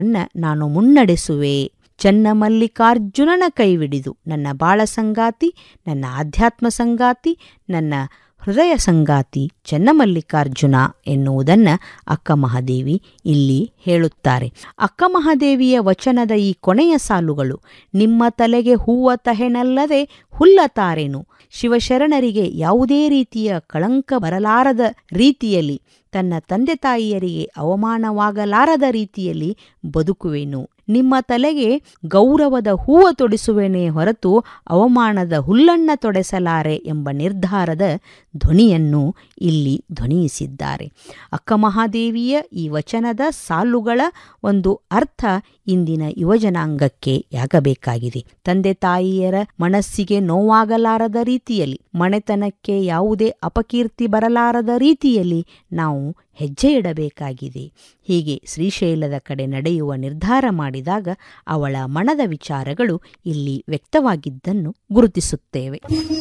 ನಾನು ಮುನ್ನಡೆಸುವೆ ಚನ್ನಮಲ್ಲಿಕಾರ್ಜುನನ ಕೈವಿಡಿದು ನನ್ನ ಬಾಳ ಸಂಗಾತಿ ನನ್ನ ಆಧ್ಯಾತ್ಮ ಸಂಗಾತಿ ನನ್ನ ಹೃದಯ ಸಂಗಾತಿ ಚನ್ನಮಲ್ಲಿಕಾರ್ಜುನ ಎನ್ನುವುದನ್ನು ಅಕ್ಕ ಮಹಾದೇವಿ ಇಲ್ಲಿ ಹೇಳುತ್ತಾರೆ ಅಕ್ಕ ಮಹಾದೇವಿಯ ವಚನದ ಈ ಕೊನೆಯ ಸಾಲುಗಳು ನಿಮ್ಮ ತಲೆಗೆ ಹೂವ ತಹೆನಲ್ಲದೆ ಹುಲ್ಲ ತಾರೆನು ಶಿವಶರಣರಿಗೆ ಯಾವುದೇ ರೀತಿಯ ಕಳಂಕ ಬರಲಾರದ ರೀತಿಯಲ್ಲಿ ತನ್ನ ತಂದೆ ತಾಯಿಯರಿಗೆ ಅವಮಾನವಾಗಲಾರದ ರೀತಿಯಲ್ಲಿ ಬದುಕುವೆನು ನಿಮ್ಮ ತಲೆಗೆ ಗೌರವದ ಹೂವ ತೊಡಿಸುವೆನೇ ಹೊರತು ಅವಮಾನದ ಹುಲ್ಲನ್ನ ತೊಡೆಸಲಾರೆ ಎಂಬ ನಿರ್ಧಾರದ ಧ್ವನಿಯನ್ನು ಇಲ್ಲಿ ಧ್ವನಿಯಿಸಿದ್ದಾರೆ ಅಕ್ಕ ಮಹಾದೇವಿಯ ಈ ವಚನದ ಸಾಲುಗಳ ಒಂದು ಅರ್ಥ ಇಂದಿನ ಯುವಜನಾಂಗಕ್ಕೆ ಯಾಗಬೇಕಾಗಿದೆ ತಂದೆ ತಾಯಿಯರ ಮನಸ್ಸಿಗೆ ನೋವಾಗಲಾರದ ರೀತಿಯಲ್ಲಿ ಮನೆತನಕ್ಕೆ ಯಾವುದೇ ಅಪಕೀರ್ತಿ ಬರಲಾರದ ರೀತಿಯಲ್ಲಿ ನಾವು ಹೆಜ್ಜೆ ಇಡಬೇಕಾಗಿದೆ ಹೀಗೆ ಶ್ರೀಶೈಲದ ಕಡೆ ನಡೆಯುವ ನಿರ್ಧಾರ ಮಾಡಿದಾಗ ಅವಳ ಮನದ ವಿಚಾರಗಳು ಇಲ್ಲಿ ವ್ಯಕ್ತವಾಗಿದ್ದನ್ನು ಗುರುತಿಸುತ್ತೇವೆ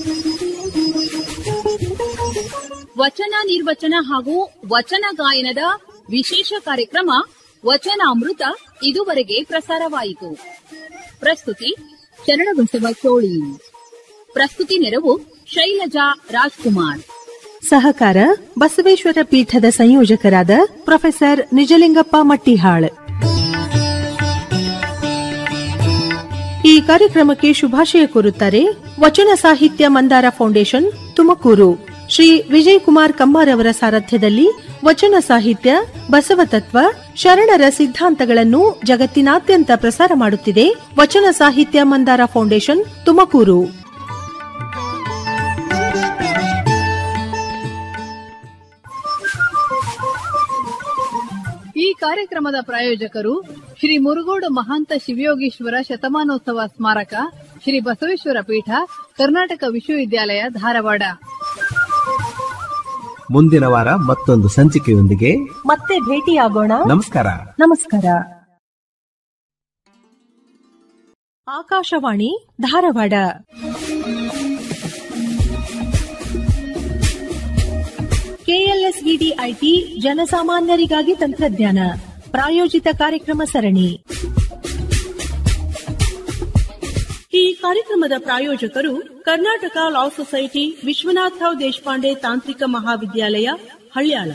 ವಚನ ನಿರ್ವಚನ ಹಾಗೂ ವಚನ ಗಾಯನದ ವಿಶೇಷ ಕಾರ್ಯಕ್ರಮ ವಚನಾಮೃತ ಇದುವರೆಗೆ ಪ್ರಸಾರವಾಯಿತು ಪ್ರಸ್ತುತಿ ಶರಣಬಸವ ಚೋಳಿ ಪ್ರಸ್ತುತಿ ನೆರವು ಶೈಲಜಾ ರಾಜ್ಕುಮಾರ್ ಸಹಕಾರ ಬಸವೇಶ್ವರ ಪೀಠದ ಸಂಯೋಜಕರಾದ ಪ್ರೊಫೆಸರ್ ನಿಜಲಿಂಗಪ್ಪ ಮಟ್ಟಿಹಾಳ್ ಈ ಕಾರ್ಯಕ್ರಮಕ್ಕೆ ಶುಭಾಶಯ ಕೋರುತ್ತಾರೆ ವಚನ ಸಾಹಿತ್ಯ ಮಂದಾರ ಫೌಂಡೇಶನ್ ತುಮಕೂರು ಶ್ರೀ ವಿಜಯ್ ಕುಮಾರ್ ಕಮ್ಮಾರ್ ಅವರ ಸಾರಥ್ಯದಲ್ಲಿ ವಚನ ಸಾಹಿತ್ಯ ಬಸವತತ್ವ ಶರಣರ ಸಿದ್ಧಾಂತಗಳನ್ನು ಜಗತ್ತಿನಾದ್ಯಂತ ಪ್ರಸಾರ ಮಾಡುತ್ತಿದೆ ವಚನ ಸಾಹಿತ್ಯ ಮಂದಾರ ಫೌಂಡೇಶನ್ ತುಮಕೂರು ಈ ಕಾರ್ಯಕ್ರಮದ ಪ್ರಾಯೋಜಕರು ಶ್ರೀ ಮುರುಗೋಡು ಮಹಾಂತ ಶಿವಯೋಗೀಶ್ವರ ಶತಮಾನೋತ್ಸವ ಸ್ಮಾರಕ ಶ್ರೀ ಬಸವೇಶ್ವರ ಪೀಠ ಕರ್ನಾಟಕ ವಿಶ್ವವಿದ್ಯಾಲಯ ಧಾರವಾಡ ಮುಂದಿನ ವಾರ ಮತ್ತೊಂದು ಸಂಚಿಕೆಯೊಂದಿಗೆ ಮತ್ತೆ ಭೇಟಿಯಾಗೋಣ ನಮಸ್ಕಾರ ನಮಸ್ಕಾರ ಆಕಾಶವಾಣಿ ಧಾರವಾಡ ಕೆಎಲ್ಎಸ್ವಿಡಿ ಐಟಿ ಜನಸಾಮಾನ್ಯರಿಗಾಗಿ ತಂತ್ರಜ್ಞಾನ ಪ್ರಾಯೋಜಿತ ಕಾರ್ಯಕ್ರಮ ಸರಣಿ ಈ ಕಾರ್ಯಕ್ರಮದ ಪ್ರಾಯೋಜಕರು ಕರ್ನಾಟಕ ಲಾ ಸೊಸೈಟಿ ವಿಶ್ವನಾಥರಾವ್ ದೇಶಪಾಂಡೆ ತಾಂತ್ರಿಕ ಮಹಾವಿದ್ಯಾಲಯ ಹಳ್ಯಾಳ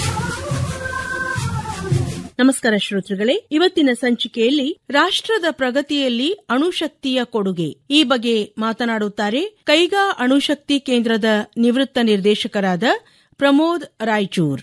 ನಮಸ್ಕಾರ ಶ್ರೋತೃಗಳೇ ಇವತ್ತಿನ ಸಂಚಿಕೆಯಲ್ಲಿ ರಾಷ್ಟ್ರದ ಪ್ರಗತಿಯಲ್ಲಿ ಅಣುಶಕ್ತಿಯ ಕೊಡುಗೆ ಈ ಬಗ್ಗೆ ಮಾತನಾಡುತ್ತಾರೆ ಕೈಗಾ ಅಣುಶಕ್ತಿ ಕೇಂದ್ರದ ನಿವೃತ್ತ ನಿರ್ದೇಶಕರಾದ ಪ್ರಮೋದ್ ರಾಯಚೂರ್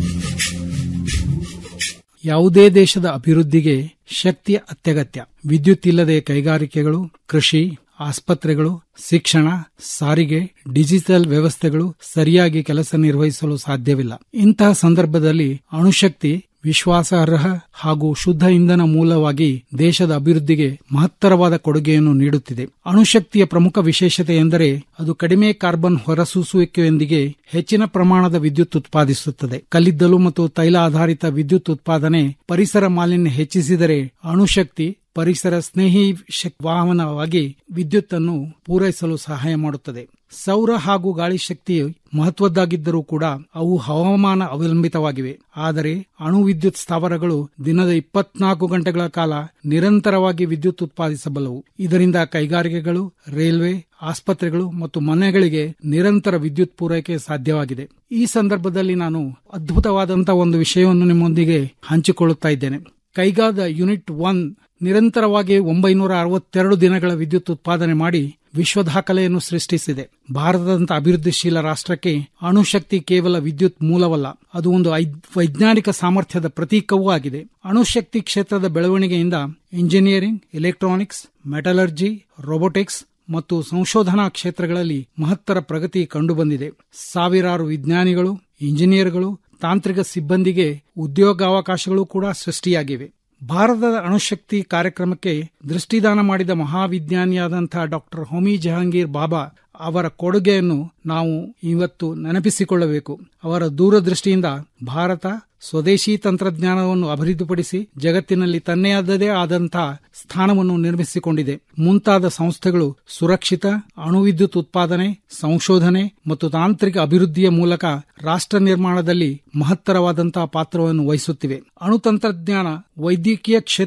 ಯಾವುದೇ ದೇಶದ ಅಭಿವೃದ್ಧಿಗೆ ಶಕ್ತಿಯ ಅತ್ಯಗತ್ಯ ವಿದ್ಯುತ್ ಇಲ್ಲದೆ ಕೈಗಾರಿಕೆಗಳು ಕೃಷಿ ಆಸ್ಪತ್ರೆಗಳು ಶಿಕ್ಷಣ ಸಾರಿಗೆ ಡಿಜಿಟಲ್ ವ್ಯವಸ್ಥೆಗಳು ಸರಿಯಾಗಿ ಕೆಲಸ ನಿರ್ವಹಿಸಲು ಸಾಧ್ಯವಿಲ್ಲ ಇಂತಹ ಸಂದರ್ಭದಲ್ಲಿ ಅಣುಶಕ್ತಿ ವಿಶ್ವಾಸಾರ್ಹ ಹಾಗೂ ಶುದ್ಧ ಇಂಧನ ಮೂಲವಾಗಿ ದೇಶದ ಅಭಿವೃದ್ಧಿಗೆ ಮಹತ್ತರವಾದ ಕೊಡುಗೆಯನ್ನು ನೀಡುತ್ತಿದೆ ಅಣುಶಕ್ತಿಯ ಪ್ರಮುಖ ವಿಶೇಷತೆ ಎಂದರೆ ಅದು ಕಡಿಮೆ ಕಾರ್ಬನ್ ಹೊರಸೂಸುವಿಕೆಯೊಂದಿಗೆ ಹೆಚ್ಚಿನ ಪ್ರಮಾಣದ ವಿದ್ಯುತ್ ಉತ್ಪಾದಿಸುತ್ತದೆ ಕಲ್ಲಿದ್ದಲು ಮತ್ತು ತೈಲ ಆಧಾರಿತ ವಿದ್ಯುತ್ ಉತ್ಪಾದನೆ ಪರಿಸರ ಮಾಲಿನ್ಯ ಹೆಚ್ಚಿಸಿದರೆ ಅಣುಶಕ್ತಿ ಪರಿಸರ ಸ್ನೇಹಿ ಶಕ್- ವಾಹನವಾಗಿ ವಿದ್ಯುತ್ ಅನ್ನು ಪೂರೈಸಲು ಸಹಾಯ ಮಾಡುತ್ತದೆ ಸೌರ ಹಾಗೂ ಗಾಳಿ ಶಕ್ತಿ ಮಹತ್ವದ್ದಾಗಿದ್ದರೂ ಕೂಡ ಅವು ಹವಾಮಾನ ಅವಲಂಬಿತವಾಗಿವೆ ಆದರೆ ಅಣು ವಿದ್ಯುತ್ ಸ್ಥಾವರಗಳು ದಿನದ ಇಪ್ಪತ್ನಾಲ್ಕು ಗಂಟೆಗಳ ಕಾಲ ನಿರಂತರವಾಗಿ ವಿದ್ಯುತ್ ಉತ್ಪಾದಿಸಬಲ್ಲವು ಇದರಿಂದ ಕೈಗಾರಿಕೆಗಳು ರೈಲ್ವೆ ಆಸ್ಪತ್ರೆಗಳು ಮತ್ತು ಮನೆಗಳಿಗೆ ನಿರಂತರ ವಿದ್ಯುತ್ ಪೂರೈಕೆ ಸಾಧ್ಯವಾಗಿದೆ ಈ ಸಂದರ್ಭದಲ್ಲಿ ನಾನು ಅದ್ಭುತವಾದಂತಹ ಒಂದು ವಿಷಯವನ್ನು ನಿಮ್ಮೊಂದಿಗೆ ಹಂಚಿಕೊಳ್ಳುತ್ತಾ ಇದ್ದೇನೆ ಕೈಗಾದ ಯೂನಿಟ್ ಒನ್ ನಿರಂತರವಾಗಿ ಒಂಬೈನೂರ ಅರವತ್ತೆರಡು ದಿನಗಳ ವಿದ್ಯುತ್ ಉತ್ಪಾದನೆ ಮಾಡಿ ವಿಶ್ವ ದಾಖಲೆಯನ್ನು ಸೃಷ್ಟಿಸಿದೆ ಭಾರತದಂತ ಅಭಿವೃದ್ಧಿಶೀಲ ರಾಷ್ಟ್ರಕ್ಕೆ ಅಣುಶಕ್ತಿ ಕೇವಲ ವಿದ್ಯುತ್ ಮೂಲವಲ್ಲ ಅದು ಒಂದು ಐ- ವೈಜ್ಞಾನಿಕ ಸಾಮರ್ಥ್ಯದ ಪ್ರತೀಕವೂ ಆಗಿದೆ ಅಣುಶಕ್ತಿ ಕ್ಷೇತ್ರದ ಬೆಳವಣಿಗೆಯಿಂದ ಇಂಜಿನಿಯರಿಂಗ್ ಎಲೆಕ್ಟ್ರಾನಿಕ್ಸ್ ಮೆಟಲರ್ಜಿ ರೋಬೋಟಿಕ್ಸ್ ಮತ್ತು ಸಂಶೋಧನಾ ಕ್ಷೇತ್ರಗಳಲ್ಲಿ ಮಹತ್ತರ ಪ್ರಗತಿ ಕಂಡುಬಂದಿದೆ ಸಾವಿರಾರು ವಿಜ್ಞಾನಿಗಳು ಇಂಜಿನಿಯರ್ಗಳು ತಾಂತ್ರಿಕ ಸಿಬ್ಬಂದಿಗೆ ಉದ್ಯೋಗಾವಕಾಶಗಳು ಕೂಡ ಸೃಷ್ಟಿಯಾಗಿವೆ ಭಾರತದ ಅಣುಶಕ್ತಿ ಕಾರ್ಯಕ್ರಮಕ್ಕೆ ದೃಷ್ಟಿದಾನ ಮಾಡಿದ ಮಹಾವಿಜ್ಞಾನಿಯಾದಂತಹ ಡಾಕ್ಟರ್ ಹೋಮಿ ಜಹಾಂಗೀರ್ ಬಾಬಾ ಅವರ ಕೊಡುಗೆಯನ್ನು ನಾವು ಇವತ್ತು ನೆನಪಿಸಿಕೊಳ್ಳಬೇಕು ಅವರ ದೂರದೃಷ್ಟಿಯಿಂದ ಭಾರತ ಸ್ವದೇಶಿ ತಂತ್ರಜ್ಞಾನವನ್ನು ಅಭಿವೃದ್ಧಿಪಡಿಸಿ ಜಗತ್ತಿನಲ್ಲಿ ತನ್ನೇ ಆದದೇ ಆದಂತಹ ಸ್ಥಾನವನ್ನು ನಿರ್ಮಿಸಿಕೊಂಡಿದೆ ಮುಂತಾದ ಸಂಸ್ಥೆಗಳು ಸುರಕ್ಷಿತ ಅಣುವಿದ್ಯುತ್ ಉತ್ಪಾದನೆ ಸಂಶೋಧನೆ ಮತ್ತು ತಾಂತ್ರಿಕ ಅಭಿವೃದ್ಧಿಯ ಮೂಲಕ ರಾಷ್ಟ್ರ ನಿರ್ಮಾಣದಲ್ಲಿ ಮಹತ್ತರವಾದಂತಹ ಪಾತ್ರವನ್ನು ವಹಿಸುತ್ತಿವೆ ಅಣುತಂತ್ರಜ್ಞಾನ ವೈದ್ಯಕೀಯ ಕ್ಷೇತ್ರ